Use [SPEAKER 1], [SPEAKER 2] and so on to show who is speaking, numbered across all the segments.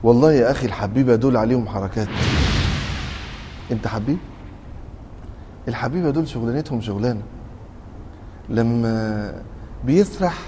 [SPEAKER 1] والله يا اخي الحبيبه دول عليهم حركات انت حبيب الحبيبه دول شغلانتهم شغلانه لما بيسرح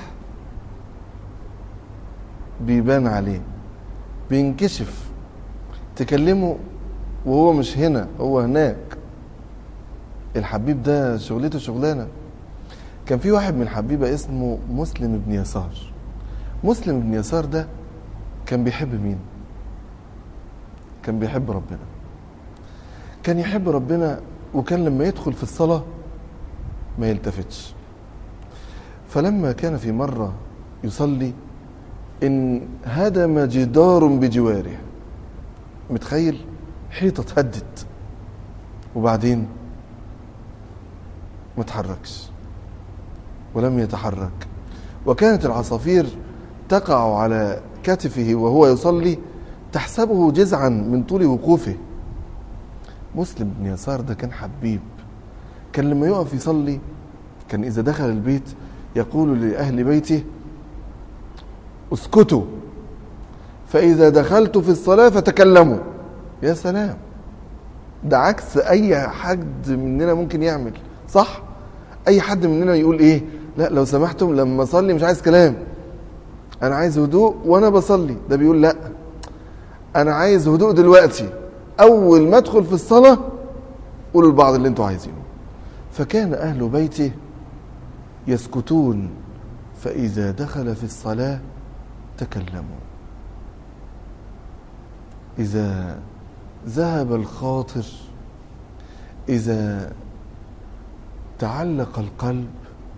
[SPEAKER 1] بيبان عليه بينكشف تكلمه وهو مش هنا هو هناك الحبيب ده شغلته شغلانه كان في واحد من الحبيبه اسمه مسلم بن يسار مسلم بن يسار ده كان بيحب مين كان بيحب ربنا كان يحب ربنا وكان لما يدخل في الصلاة ما يلتفتش فلما كان في مرة يصلي إن هدم جدار بجواره متخيل حيطة اتهدت وبعدين ما تحركش ولم يتحرك وكانت العصافير تقع على كتفه وهو يصلي تحسبه جزعا من طول وقوفه مسلم بن يسار ده كان حبيب كان لما يقف يصلي كان إذا دخل البيت يقول لأهل بيته اسكتوا فإذا دخلت في الصلاة فتكلموا يا سلام ده عكس أي حد مننا ممكن يعمل صح؟ أي حد مننا يقول إيه؟ لا لو سمحتم لما أصلي مش عايز كلام أنا عايز هدوء وأنا بصلي ده بيقول لأ أنا عايز هدوء دلوقتي أول ما أدخل في الصلاة قولوا البعض اللي أنتوا عايزينه فكان أهل بيته يسكتون فإذا دخل في الصلاة تكلموا إذا ذهب الخاطر إذا تعلق القلب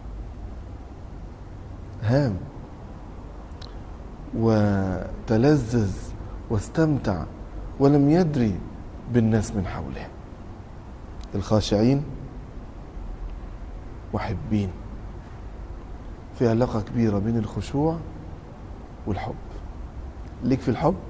[SPEAKER 1] هام وتلذذ واستمتع ولم يدري بالناس من حوله الخاشعين محبين في علاقة كبيرة بين الخشوع والحب ليك في الحب